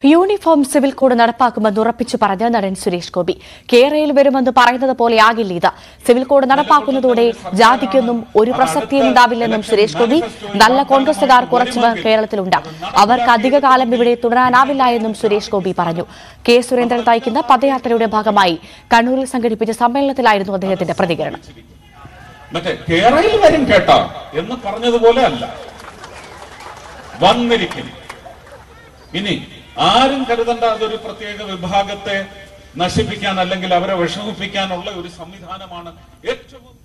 uniform civil code നടപ്പാക്കുമെന്ന് ഉറപ്പിച്ചു പറഞ്ഞ നടൻ സുരേഷ് ഗോപി കേരളയിൽ വരുമെന്ന് പറയുന്നത് പോലെയാകില്ല ഇത് സിവിൽ കോഡ് നടപ്പാക്കുന്നതോടെ ജാതിക്കൊന്നും ഒരു പ്രസക്തിയും ഉണ്ടാവില്ലെന്നും സുരേഷ് ഗോപി നല്ല കോൺഗ്രസുകാർ കുറച്ചുപേർ കേരളത്തിലുണ്ട് അവർക്ക് അധികകാലം ഇവിടെ തുടരാനാവില്ല എന്നും സുരേഷ് ഗോപി പറഞ്ഞു കെ സുരേന്ദ്രൻ നയിക്കുന്ന പദയാത്രയുടെ ഭാഗമായി കണ്ണൂരിൽ സംഘടിപ്പിച്ച സമ്മേളനത്തിലായിരുന്നു അദ്ദേഹത്തിന്റെ പ്രതികരണം മറ്റേ കേരളയിൽ വരും കേട്ടോ എന്ന് പറഞ്ഞതുപോലെ അല്ല വന്നിരിക്കും ഇനി ആരും കരുതണ്ട അതൊരു പ്രത്യേക വിഭാഗത്തെ നശിപ്പിക്കാൻ അല്ലെങ്കിൽ അവരെ വിഷമിപ്പിക്കാനുള്ള ഒരു സംവിധാനമാണ് ഏറ്റവും